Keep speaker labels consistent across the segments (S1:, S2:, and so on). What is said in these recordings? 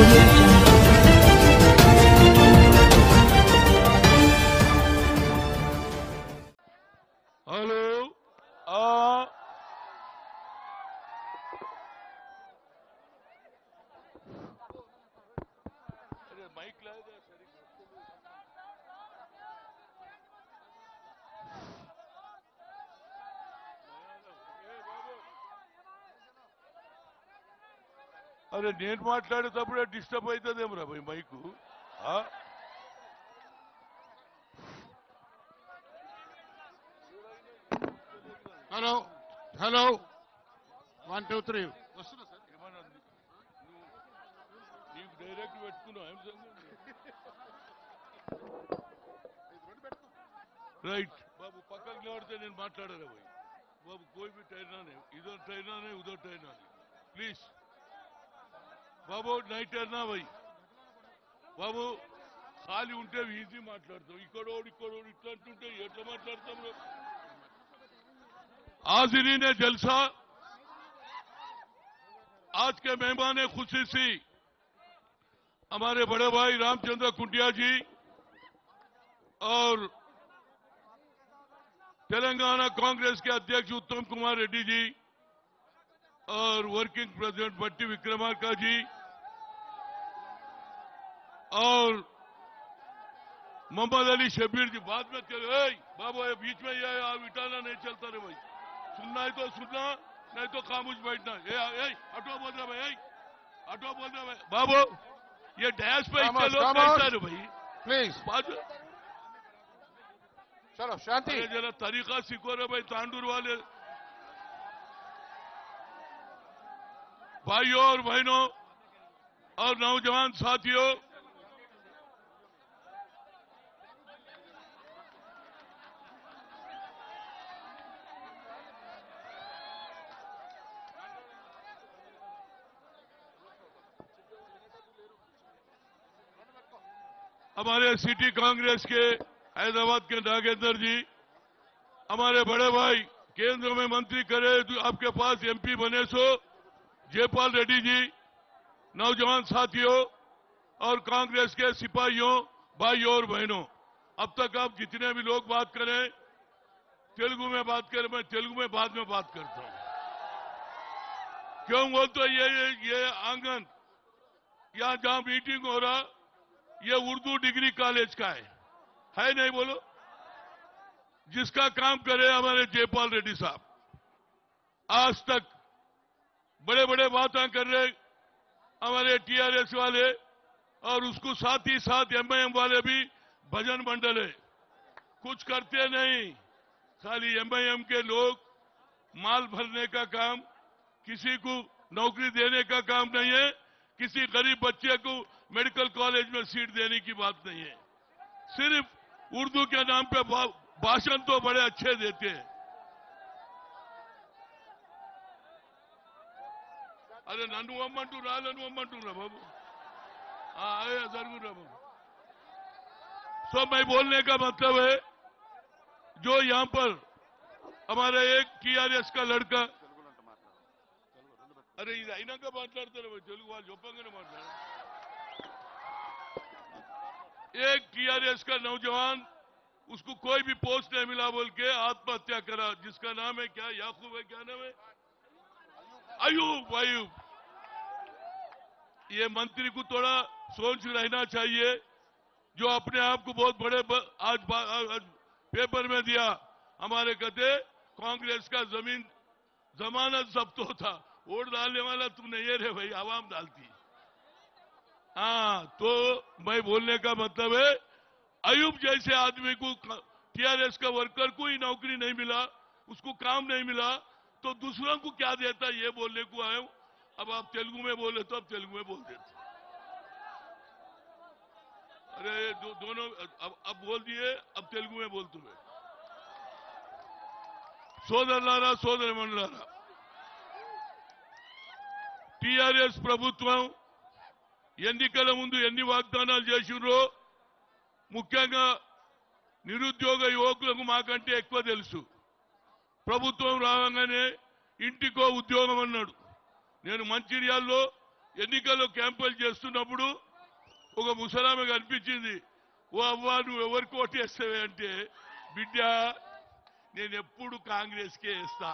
S1: audio jungle.
S2: Hello ఆ అరే mic లేదా సరిగ్గా ఏ బాబు. అరే నేను మాట్లాడేటప్పుడే డిస్టర్బ్ అవుతుందేమరా భయ్ మైకు ఆ?
S3: Hello hello one two three వస్తున్నా సార్
S2: ఏమన్నా నీ- నువ్వు నీకు డైరెక్ట్ పెట్టుకున్నావు ఏం సంగతి? రైట్ బాబు పక్కకు నిలబడితే నేను మాట్లాడాలి పోయి బాబు కోई भी ठहरना नहीं इधर ठहरना नहीं उधर ठहरना नहीं ప్లీజ్ బాబు నైట్ ठहरना भाई బాబు ఖాళీ ఉంటే ఈజీ మాట్లాడతాం ఇక్కడోడు ఇక్కడోడు ఇట్లా అంటుంటే ఎట్లా మాట్లాడతాం రా? हाजिरीन जलसा आज के मेहमान खुशी सी हमारे बड़े भाई रामचंद्र कुंडिया जी और तेलंगाना कांग्रेस के अध्यक्ष उत्तम कुमार रेड्डी जी और वर्किंग प्रेसिडेंट भट्टी विक्रमार्का जी और मोहम्मद अली शबीर जी बाद में चले ए, बाबू ये बीच में ये आप इटाना नहीं चलता रे भाई सुनना है तो सुनना नहीं तो खामोश बैठना ए, ए, हटो बोल रहा भाई ए, हटो बोल रहा भाई बाबू ये डैश पे इतने
S3: खामोश,
S2: लोग
S3: खामोश।
S2: बैठता रे भाई
S3: ప్లీజ్
S2: बाजू
S3: చలో శాంతి
S2: अरे जरा तरीका सीखो रे भाई तांडूर वाले भाइयों और बहनों और नौजवान साथियों हमारे सिटी कांग्रेस के हैदराबाद के नागेंद्र जी हमारे बड़े भाई केंद्र में मंत्री करे तो आपके पास एमपी बने सो जयपाल रेड्डी जी नौजवान साथियों और कांग्रेस के सिपाहियों भाइयों और बहनों अब तक आप जितने भी लोग बात करें तेलुगु में बात करें मैं तेलुगु में बाद में बात करता हूं क्यों बोल तो ये ये, ये आंगन यहां जहां मीटिंग हो रहा ये उर्दू डिग्री कॉलेज का है है नहीं बोलो जिसका काम करे हमारे जयपाल रेड्डी साहब आज तक बड़े बड़े बातें कर रहे हमारे टीआरएस वाले और उसको साथ ही साथ एमआईएम वाले भी भजन मंडल है कुछ करते नहीं खाली एमआईएम के लोग माल भरने का काम किसी को नौकरी देने का काम नहीं है किसी गरीब बच्चे को मेडिकल कॉलेज में सीट देने की बात नहीं है सिर्फ उर्दू के नाम पे भा- भाषण तो बड़े अच्छे देते हैं अरे नन्नू अम्मंटू रालनु अम्मंटू रा बाबू हाँ आए जरूर रा बाबू सो मैं बोलने का मतलब है जो यहां पर हमारे एक टीआरएस का लड़का अरे ఇది అయినాక మాట్లాడతారు మరి తెలుగు వాళ్ళు చెప్పంగానే మాట్లాడారు एक टीआरएस का नौजवान उसको कोई भी पोस्ट नहीं मिला बोल के आत्महत्या करा जिसका नाम है क्या याकूब है क्या नाम है अयूब अयूब ये मंत्री को थोड़ा सोच रहना चाहिए जो अपने आप को बहुत बड़े ब, आज, बा- आज पेपर में दिया हमारे कहते कांग्रेस का जमीन जमानत जब्त होता वोट डालने वाला तू नहीं है रे भाई आवाम डालती हाँ तो मैं बोलने का मतलब है अयूब जैसे आदमी को टीआरएस का वर्कर को ही नौकरी नहीं मिला उसको काम नहीं मिला तो दूसरों को क्या देता ये बोलने को आया हूं अब आप तेलुगु में बोले तो अब तेलुगु में बोल देते अरे दो, दोनों अब, अब बोल दिए अब तेलुगु में बोल तुम्हें సోదరులారా సోదరి మండలారా టీఆర్ఎస్ ప్రభుత్వం ఎన్నికల ముందు ఎన్ని వాగ్దానాలు చేసిండ్రో ముఖ్యంగా నిరుద్యోగ యువకులకు మాకంటే ఎక్కువ తెలుసు ప్రభుత్వం రాగానే ఇంటికో ఉద్యోగం అన్నాడు నేను మంచిర్యాల్లో ఎన్నికల్లో క్యాంపెయిన్ చేస్తున్నప్పుడు ఒక ముసలామె కనిపించింది ఓ అవ్వా నువ్వు ఎవరికి ఓటేస్తావే అంటే బిడ్డ నేను ఎప్పుడు కాంగ్రెస్కే వేస్తా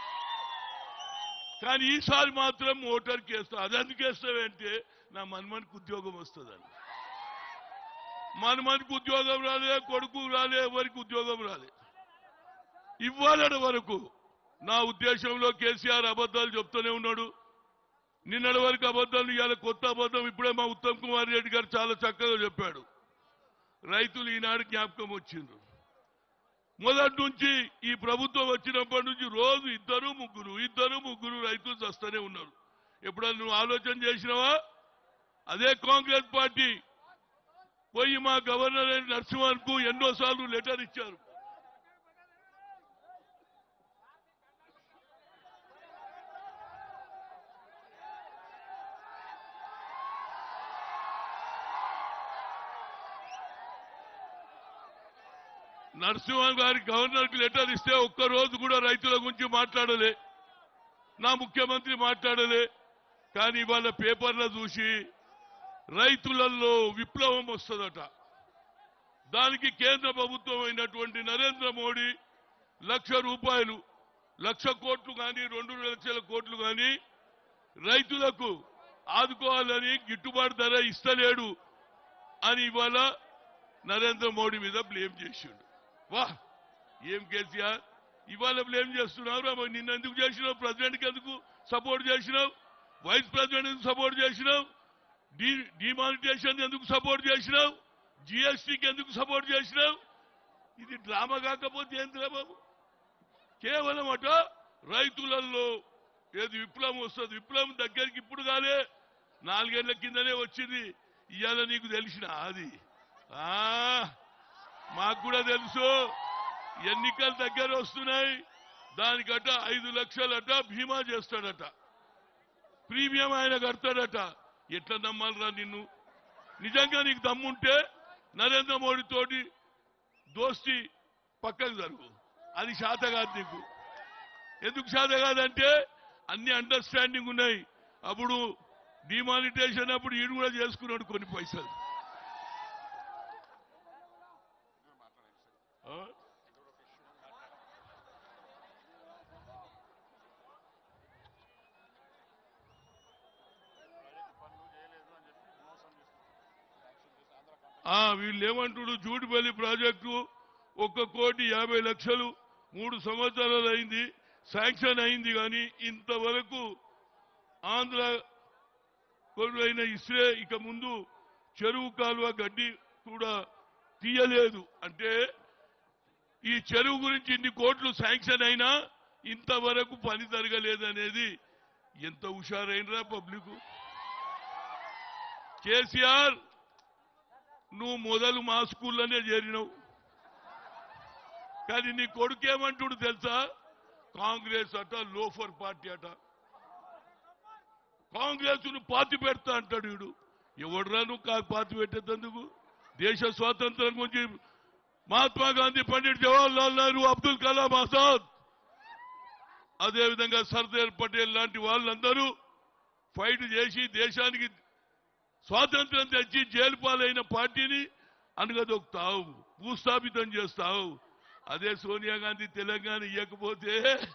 S2: కానీ ఈసారి మాత్రం ఓటర్కి వేస్తా అది ఎందుకు వేస్తావే అంటే నా మన్మనికి ఉద్యోగం వస్తుందని మన్మనికి ఉద్యోగం రాలే కొడుకు రాలే ఎవరికి ఉద్యోగం రాలే ఇవ్వాలన్న వరకు నా ఉద్దేశంలో కేసీఆర్ అబద్ధాలు చెప్తూనే ఉన్నాడు నిన్నటి వరకు అబద్ధాలు ఇవాళ కొత్త అబద్ధం ఇప్పుడే మా ఉత్తమ్ కుమార్ రెడ్డి గారు చాలా చక్కగా చెప్పాడు రైతులు ఈనాడు జ్ఞాపకం వచ్చిండ్రు మొదటి నుంచి ఈ ప్రభుత్వం వచ్చినప్పటి నుంచి రోజు ఇద్దరు ముగ్గురు ఇద్దరు ముగ్గురు రైతులు చస్తూనే ఉన్నారు ఎప్పుడన్నా నువ్వు ఆలోచన చేసినావా అదే కాంగ్రెస్ పార్టీ పోయి మా గవర్నర్ అయిన నరసింహన్ కు ఎన్నోసార్లు లెటర్ ఇచ్చారు నరసింహన్ గారి గవర్నర్ కి లెటర్ ఇస్తే ఒక్క రోజు కూడా రైతుల గురించి మాట్లాడలే నా ముఖ్యమంత్రి మాట్లాడలే కానీ ఇవాళ పేపర్లో చూసి రైతులలో విప్లవం వస్తుందట దానికి కేంద్ర ప్రభుత్వం అయినటువంటి నరేంద్ర మోడీ లక్ష రూపాయలు లక్ష కోట్లు కానీ రెండు లక్షల కోట్లు కానీ రైతులకు ఆదుకోవాలని గిట్టుబాటు ధర ఇస్తలేడు అని ఇవాళ నరేంద్ర మోడీ మీద బ్లేమ్ చేసిండు వా ఏం కేసీఆర్ ఇవాళ బ్లేమ్ చేస్తున్నారు అమ్మ నిన్న ఎందుకు చేసినావు ప్రెసిడెంట్కి ఎందుకు సపోర్ట్ చేసినావు వైస్ ప్రెసిడెంట్ ఎందుకు సపోర్ట్ చేసినావు డీ డిమానిటేషన్ ఎందుకు సపోర్ట్ చేసినావు జిఎస్టీకి ఎందుకు సపోర్ట్ చేసినావు ఇది డ్రామా కాకపోతే ఏంటిరా బాబు కేవలం అట రైతులలో ఏది విప్లవం వస్తుంది విప్లవం దగ్గరికి ఇప్పుడు కాలే నాలుగేళ్ల కిందనే వచ్చింది ఇవాళ నీకు తెలిసిన అది ఆ మాకు కూడా తెలుసు ఎన్నికలు దగ్గర వస్తున్నాయి దానికట ఐదు లక్షలట బీమా చేస్తాడట ప్రీమియం ఆయన కడతాడట ఎట్లా నమ్మాలరా నిన్ను నిజంగా నీకు దమ్ముంటే నరేంద్ర మోడీ తోటి దోస్తి పక్కకు జరుగు అది శాత కాదు నీకు ఎందుకు శాత కాదంటే అన్ని అండర్స్టాండింగ్ ఉన్నాయి అప్పుడు డిమానిటేషన్ అప్పుడు ఈడు కూడా చేసుకున్నాడు కొన్ని పైసలు ఆ? ఆ వీళ్ళు ఏమంటుడు జూడిపల్లి ప్రాజెక్టు ఒక్క కోటి యాభై లక్షలు మూడు సంవత్సరాలు అయింది శాంక్షన్ అయింది కానీ ఇంతవరకు ఆంధ్ర కొడువైన ఇస్రే ఇక ముందు చెరువు కాలువ గడ్డి కూడా తీయలేదు అంటే ఈ చెరువు గురించి ఇన్ని కోట్లు శాంక్షన్ అయినా ఇంతవరకు పని జరగలేదనేది ఎంత హుషారైనరా పబ్లిక్ కేసీఆర్ నువ్వు మొదలు మా స్కూల్లోనే చేరినావు కానీ నీ కొడుకు ఏమంటుడు తెలుసా కాంగ్రెస్ అట లోఫర్ పార్టీ అట కాంగ్రెస్ ను పాతి పెడతా అంటాడు వీడు ఎవడరా నువ్వు కా- పాతి పెట్టేందుకు దేశ స్వాతంత్రం గురించి మహాత్మా గాంధీ పండిట్ జవహర్లాల్ నెహ్రూ అబ్దుల్ కలాం ఆజాద్ అదేవిధంగా సర్దార్ పటేల్ లాంటి వాళ్ళందరూ ఫైట్ చేసి దేశానికి స్వాతంత్రం తెచ్చి జైలు పాలైన పార్టీని అనగదొక్కుతావు భూస్థాపితం చేస్తావు అదే సోనియా గాంధీ తెలంగాణ ఇవ్వకపోతే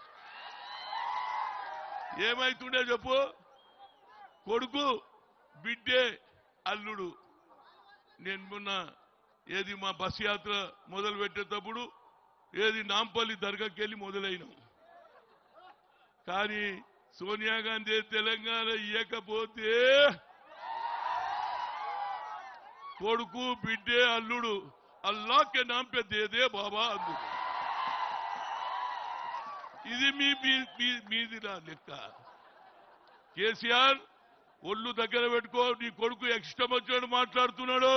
S2: ఏమైతుండే చెప్పు కొడుకు బిడ్డే అల్లుడు నేను మొన్న ఏది మా బస్ యాత్ర మొదలు పెట్టేటప్పుడు ఏది నాంపల్లి దర్గాకి వెళ్ళి మొదలైనాం కానీ సోనియా గాంధీ తెలంగాణ ఇవ్వకపోతే కొడుకు బిడ్డే అల్లుడు అల్లా కే నామ్ పే దే దే బాబా అందు ఇది మీ మీ- మీ- మీది నా లెక్క కేసీఆర్ ఒళ్ళు దగ్గర పెట్టుకో నీ కొడుకు ఇష్టం వచ్చినట్టు మాట్లాడుతున్నాడు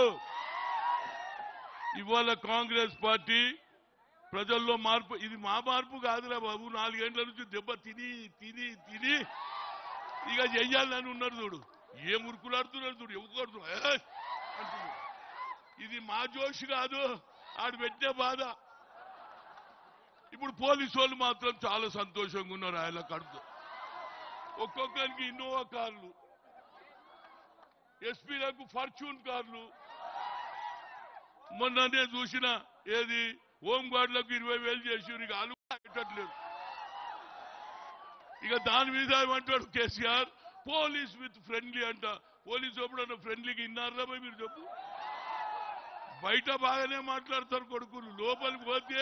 S2: ఇవాళ కాంగ్రెస్ పార్టీ ప్రజల్లో మార్పు ఇది మా మార్పు కాదురా బాబు నాలుగేండ్ల నుంచి దెబ్బ తిని తిని తిని ఇక చెయ్యాలని ఉన్నారు చూడు ఏ మురుకులాడుతున్నారు చూడు ఎవరు అంటున్నారు ఇది మా జోష్ కాదు ఆడు పెట్టే బాధ ఇప్పుడు పోలీసు వాళ్ళు మాత్రం చాలా సంతోషంగా ఉన్నారు ఆయన కడుతూ ఒక్కొక్కరికి ఇన్నోవా కార్లు ఎస్పీలకు ఫార్చ్యూన్ కార్లు మొన్న నేను చూసిన ఏది హోం గార్డులకు ఇరవై వేలు చేసి ఇక అలు పెట్టట్లేదు ఇక దాని మీద ఏమంటాడు కేసీఆర్ పోలీస్ విత్ ఫ్రెండ్లీ అంట పోలీస్ ఎప్పుడన్నా ఫ్రెండ్లీకి ఇన్నారా పోయి మీరు చెప్పు బయట బాగానే మాట్లాడతారు కొడుకులు లోపలికి పోతే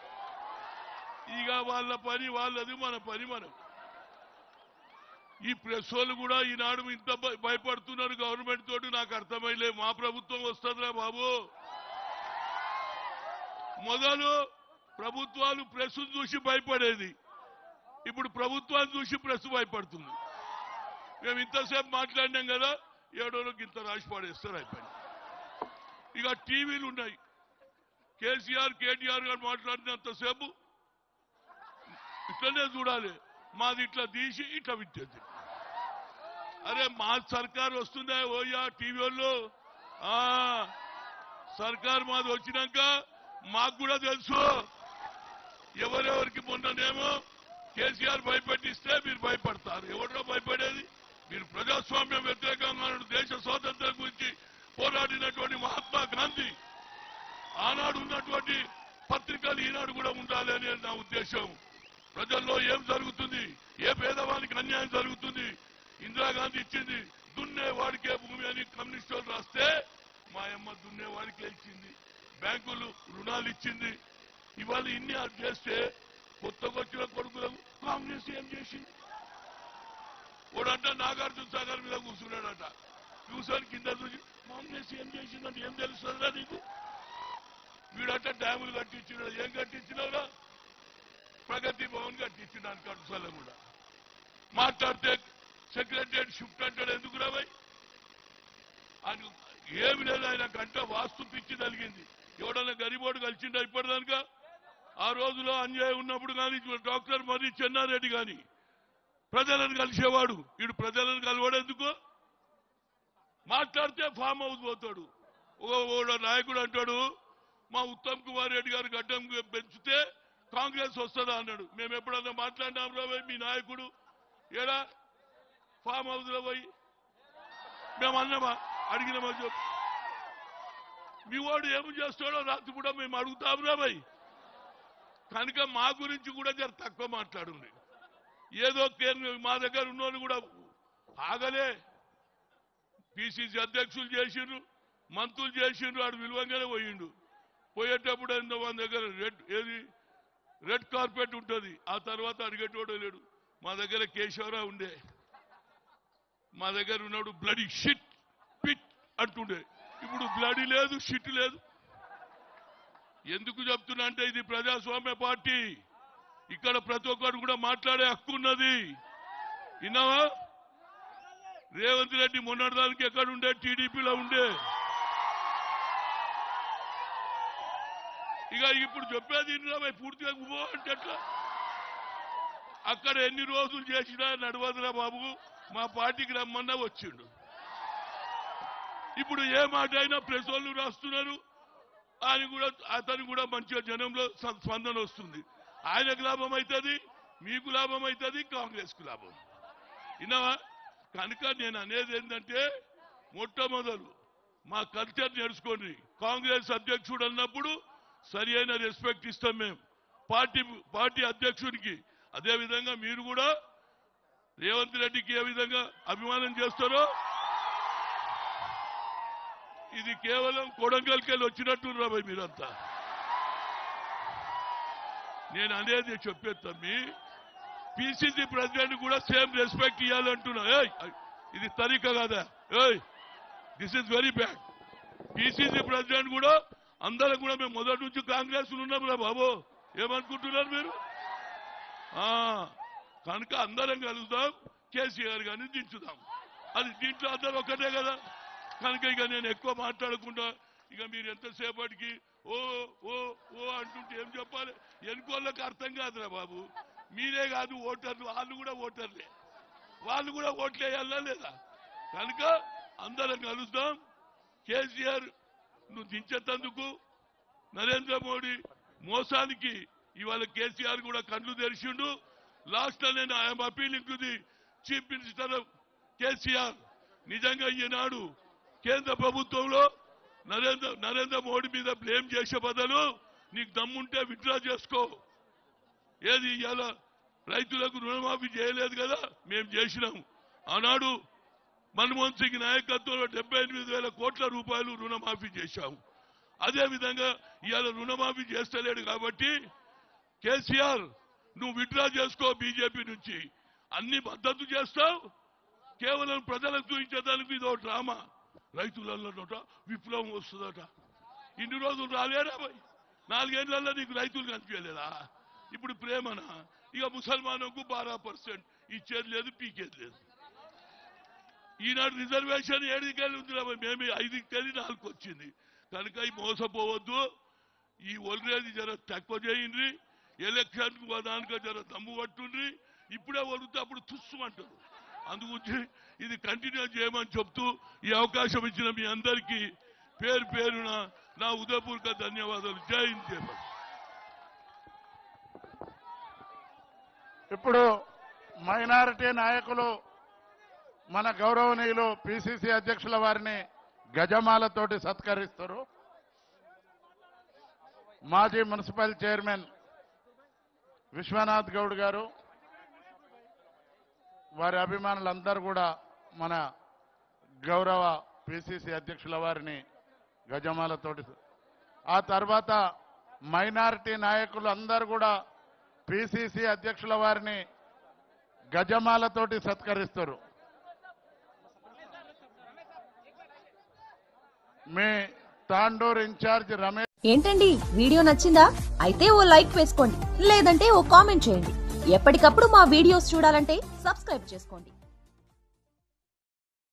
S2: ఇక వాళ్ళ పని వాళ్ళది మన పని మనం ఈ ప్రెస్ వాళ్ళు కూడా ఈనాడు ఇంత భయ- భయపడుతున్నారు గవర్నమెంట్ తోటి నాకు అర్థమైలే మా ప్రభుత్వం వస్తుందిరా బాబు మొదలు ప్రభుత్వాలు ప్రెస్ చూసి భయపడేది ఇప్పుడు ప్రభుత్వాన్ని చూసి ప్రెస్ భయపడుతుంది మేము ఇంతసేపు మాట్లాడినాం కదా ఏడోలోకి ఇంత రాసి పడేస్తారు అయిపోయింది ఇక టీవీలు ఉన్నాయి కేసీఆర్ కేటీఆర్ గారు మాట్లాడినంతసేపు ఇట్లనే చూడాలి మాది ఇట్లా తీసి ఇట్లా విట్టేది అరే మా సర్కార్ వస్తుందా ఓయ్యా టీవీ వాళ్ళు ఆ, సర్కార్ మాది వచ్చినాక మాకు కూడా తెలుసు ఎవరెవరికి మొన్ననేమో కేసీఆర్ భయపెట్టిస్తే మీరు భయపడతారు ఎవరో భయపడేది మీరు ప్రజాస్వామ్యం వ్యతిరేకంగా ఉన్న దేశ స్వాతంత్రం గురించి పోరాడినటువంటి మహాత్మా గాంధీ ఆనాడు ఉన్నటువంటి పత్రికలు ఈనాడు కూడా ఉండాలి అనేది నా ఉద్దేశం ప్రజల్లో ఏం జరుగుతుంది ఏ పేదవానికి అన్యాయం జరుగుతుంది ఇందిరాగాంధీ ఇచ్చింది దున్నే వాడికే భూమి అని కమ్యూనిస్టులు రాస్తే మా అమ్మ దున్నే వాడికే ఇచ్చింది బ్యాంకులు రుణాలు ఇచ్చింది ఇవాళ ఇన్ని అది చేస్తే కొత్తగా వచ్చిన కొడుకులకు కాంగ్రెస్ ఏం చేసింది వాడంట నాగార్జున సాగర్ మీద కూర్చున్నాడట కూర్చొని కింద చూసి కాంగ్రెస్ ఏం చేసిందంటే ఏం తెలుస్తుందా నీకు వీడంట డ్యాములు కట్టించినాడు ఏం కట్టించినావురా ప్రగతి భవన్ కట్టించినాను కడుసాల కూడా మాట్లాడితే సెక్రటరియట్ షిఫ్ట్ అంటాడు ఎందుకు రాబాయ్ ఆయన ఏమి లేదు ఆయన గంట వాస్తు పిచ్చి తగిలింది ఎవడన్నా గరిబోడు కలిసిండా ఇప్పటిదానిక ఆ రోజులో అన్యాయం ఉన్నప్పుడు కానీ డాక్టర్ మర్రి చెన్నారెడ్డి కానీ ప్రజలను కలిసేవాడు వీడు ప్రజలను కలవాడు ఎందుకు మాట్లాడితే ఫామ్ హౌస్ పోతాడు ఓ ఓ నాయకుడు అంటాడు మా ఉత్తమ్ కుమార్ రెడ్డి గారు గడ్డం పెంచితే కాంగ్రెస్ వస్తుందా అన్నాడు మేము ఎప్పుడన్నా మాట్లాడినాం రాబోయ్ మీ నాయకుడు ఏడా ఫామ్ హౌస్ లో పోయి మేము అన్నామా అడిగినామా చెప్పు మీ వాడు ఏమి చేస్తాడో రాత్రి కూడా మేము అడుగుతాం రాబాయ్ కనుక మా గురించి కూడా జర తక్కువ మాట్లాడుంది ఏదో కేంద్ర మా దగ్గర ఉన్నోళ్ళు కూడా ఆగలే పిసిసి అధ్యక్షులు చేసిండ్రు మంత్రులు చేసిండ్రు ఆడు విలువంగానే పోయిండు పోయేటప్పుడు ఏందో మన దగ్గర రెడ్ ఏది రెడ్ కార్పెట్ ఉంటుంది ఆ తర్వాత అడిగేటోడు లేడు మా దగ్గర కేశవరావు ఉండే మా దగ్గర ఉన్నాడు బ్లడీ షిట్ పిట్ అంటుండే ఇప్పుడు బ్లడీ లేదు షిట్ లేదు ఎందుకు చెప్తున్నా అంటే ఇది ప్రజాస్వామ్య పార్టీ ఇక్కడ ప్రతి ఒక్కరు కూడా మాట్లాడే హక్కు ఉన్నది విన్నావా రేవంత్ రెడ్డి మొన్నటిదానికి ఎక్కడ ఉండే టీడీపీలో ఉండే ఇక ఇప్పుడు చెప్పేది వినరాబాయ్ పూర్తిగా ఉభో అంటే ఎట్లా అక్కడ ఎన్ని రోజులు చేసినా నడవదురా బాబు మా పార్టీకి రమ్మన్నా వచ్చిండు ఇప్పుడు ఏ మాట అయినా ప్రెస్ వాళ్ళు రాస్తున్నారు ఆయన కూడా అతను కూడా మంచిగా జనంలో స- స్పందన వస్తుంది ఆయనకు లాభం అవుతుంది మీకు లాభం అవుతుంది కాంగ్రెస్ కు లాభం విన్నావా కనుక నేను అనేది ఏంటంటే మొట్టమొదలు మా కల్చర్ నేర్చుకోండి కాంగ్రెస్ అధ్యక్షుడు అన్నప్పుడు సరి అయిన రెస్పెక్ట్ ఇస్తాం మేము పార్టీ పార్టీ అధ్యక్షుడికి అదే విధంగా మీరు కూడా రేవంత్ రెడ్డికి ఏ విధంగా అభిమానం చేస్తారో ఇది కేవలం కొడంగల్కెళ్ళి వచ్చినట్టు రాబాయ్ మీరంతా నేను అనేది చెప్పేది తమ్మి పిసిసి ప్రెసిడెంట్ కూడా సేమ్ రెస్పెక్ట్ ఇవ్వాలంటున్నా ఏయ్ ఇది తరీక కదా ఏయ్ this is very bad PCC president కూడా అందరం కూడా మేము మొదటి నుంచి కాంగ్రెస్ ఉన్నాం రా బాబు ఏమనుకుంటున్నారు మీరు ఆ కనుక అందరం కలుద్దాం కేసీఆర్ గారిని దించుదాం అది దీంట్లో అందరూ ఒకటే కదా కనుక ఇక నేను ఎక్కువ మాట్లాడకుండా ఇక మీరు ఎంతసేపటికి ఓ ఓ ఓ అంటుంటే ఏం చెప్పాలి ఎన్నికోళ్ళకి అర్థం కాదురా బాబు మీరే కాదు ఓటర్లు వాళ్ళు కూడా ఓటర్లే వాళ్ళు కూడా ఓట్లు వేయాలా లేదా కనుక అందరం కలుద్దాం కేసీఆర్ నువ్వు దించేటందుకు నరేంద్ర మోడీ మోసానికి ఇవాళ కేసీఆర్ కూడా కళ్ళు తెరిచిండు లాస్ట్ లో నేను I'm appealing to the chief minister KCR నిజంగా ఈనాడు కేంద్ర ప్రభుత్వంలో నరేంద్ర నరేంద్ర మోడీ మీద బ్లేమ్ చేసే బదులు నీకు దమ్ముంటే విత్డ్రా చేసుకో ఏది ఇవాళ రైతులకు రుణమాఫీ చేయలేదు కదా మేము చేసినాం ఆనాడు మన్మోహన్ సింగ్ నాయకత్వంలో డెబ్బై ఎనిమిది వేల కోట్ల రూపాయలు రుణమాఫీ చేశాము అదే విధంగా ఇవాళ రుణమాఫీ చేస్తలేడు కాబట్టి కేసీఆర్ నువ్వు విత్డ్రా చేసుకో బీజేపీ నుంచి అన్ని మద్దతు చేస్తావు కేవలం ప్రజలకు చూపించేదానికి ఇదో డ్రామా రైతులలోట విప్లవం వస్తుందట ఇన్ని రోజులు రాలేరా భయ్ నాలుగేళ్లలో నీకు రైతులు కనిపించలేదా ఇప్పుడు ప్రేమన ఇక ముసల్మానంకు బారా పర్సెంట్ ఇచ్చేది లేదు పీకేది లేదు ఈనాడు రిజర్వేషన్ ఏడుకెళ్ళి ఉంది రా భయ్. మేము ఐదుకి వెళ్ళి నాలుగు వచ్చింది కనుక ఈ మోసపోవద్దు ఈ ఒలిరేది జర తక్కువ చేయండి ఎలక్షన్ దానిక జర దమ్ము పట్టుండ్రి ఇప్పుడే ఒలిగితే అప్పుడు తుస్సుమంటారు అందుగురించి ఇది కంటిన్యూ చేయమని చెప్తూ ఈ అవకాశం ఇచ్చిన మీ అందరికీ పేరు పేరున నా ఉదయపూర్వక ధన్యవాదాలు జై హింద్ జై భారత్.
S3: ఇప్పుడు మైనారిటీ నాయకులు మన గౌరవనీయులు పిసిసి అధ్యక్షుల వారిని గజమాలతోటి సత్కరిస్తారు మాజీ మున్సిపల్ చైర్మన్ విశ్వనాథ్ గౌడ్ గారు వారి అభిమానులందరూ కూడా మన గౌరవ పిసిసి అధ్యక్షుల వారిని గజమాలతోటి ఆ తర్వాత మైనారిటీ నాయకులు అందరూ కూడా పిసిసి అధ్యక్షుల వారిని గజమాలతోటి సత్కరిస్తారు మీ తాండూరు ఇన్ఛార్జ్ రమేష్
S1: ఏంటండి వీడియో నచ్చిందా అయితే ఓ లైక్ వేసుకోండి లేదంటే ఓ కామెంట్ చేయండి ఎప్పటికప్పుడు మా వీడియోస్ చూడాలంటే సబ్స్క్రైబ్ చేసుకోండి